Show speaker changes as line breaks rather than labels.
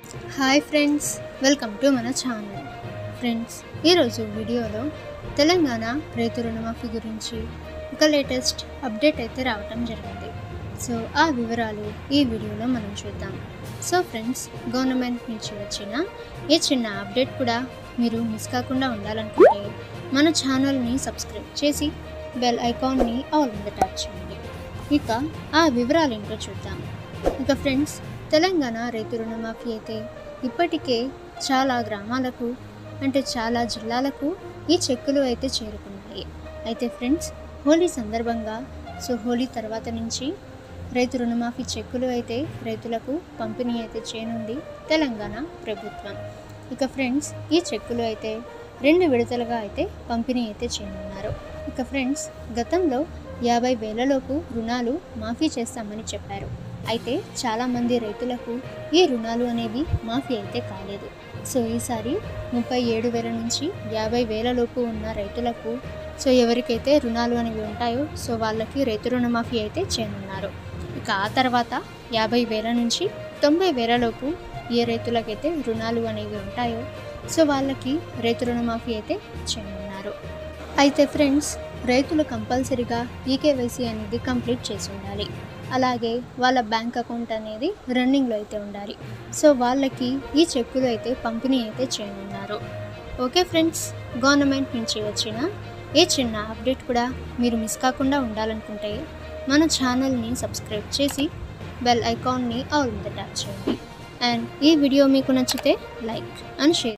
hi friends welcome to మన channel friends ఈరోజు వీడియోలో తెలంగాణ రైతు రుణమాఫీ గురించి ఒక లేటెస్ట్ అప్డేట్ అయితే రావటం జరిగింది సో ఆ వివరాలు ఈ వీడియోలో మనం చూద్దాం సో ఫ్రెండ్స్ గవర్నమెంట్ నుంచి వచ్చిన ఈ చిన్న అప్డేట్ కూడా మీరు మిస్ కాకుండా ఉండాలనుకుంటే మన ఛానల్ని సబ్స్క్రైబ్ చేసి బెల్ ఐకాన్ని ఆల్ మీద ట్యాప్ చేయండి ఇక ఆ వివరాలు ఏంటో చూద్దాం ఇక ఫ్రెండ్స్ తెలంగాణ రైతు రుణమాఫీ అయితే ఇప్పటికే చాలా గ్రామాలకు అంటే చాలా జిల్లాలకు ఈ చెక్కులు అయితే చేరుకున్నాయి అయితే ఫ్రెండ్స్ హోలీ సందర్భంగా సో హోలీ తర్వాత నుంచి రైతు రుణమాఫీ చెక్కులు అయితే రైతులకు పంపిణీ అయితే చేయనుంది తెలంగాణ ప్రభుత్వం ఇక ఫ్రెండ్స్ ఈ చెక్కులు అయితే రెండు విడతలుగా అయితే పంపిణీ అయితే చేయనున్నారు ఇక ఫ్రెండ్స్ గతంలో యాభై వేలలోపు రుణాలు మాఫీ చేస్తామని చెప్పారు అయితే చాలామంది రైతులకు ఈ రుణాలు అనేవి మాఫీ అయితే కాలేదు సో ఈసారి ముప్పై ఏడు వేల నుంచి యాభై వేలలోపు ఉన్న రైతులకు సో ఎవరికైతే రుణాలు అనేవి ఉంటాయో సో వాళ్ళకి రైతు రుణమాఫీ అయితే చేయనున్నారు ఇక ఆ తర్వాత యాభై వేల నుంచి తొంభై వేలలోపు ఏ రైతులకైతే రుణాలు అనేవి ఉంటాయో సో వాళ్ళకి రైతు రుణమాఫీ అయితే చేయనున్నారు అయితే ఫ్రెండ్స్ రైతులు కంపల్సరీగా ఈకేవైసీ అనేది కంప్లీట్ చేసి ఉండాలి అలాగే వాళ్ళ బ్యాంక్ అకౌంట్ అనేది రన్నింగ్లో అయితే ఉండాలి సో వాళ్ళకి ఈ చెక్కులు అయితే పంపిణీ అయితే చేయనున్నారు ఓకే ఫ్రెండ్స్ గవర్నమెంట్ నుంచి వచ్చిన ఏ చిన్న అప్డేట్ కూడా మీరు మిస్ కాకుండా ఉండాలనుకుంటే మన ఛానల్ని సబ్స్క్రైబ్ చేసి బెల్ ఐకాన్ని ఆల్ మీద ట్యాప్ చేయండి అండ్ ఈ వీడియో మీకు నచ్చితే లైక్ అండ్ షేర్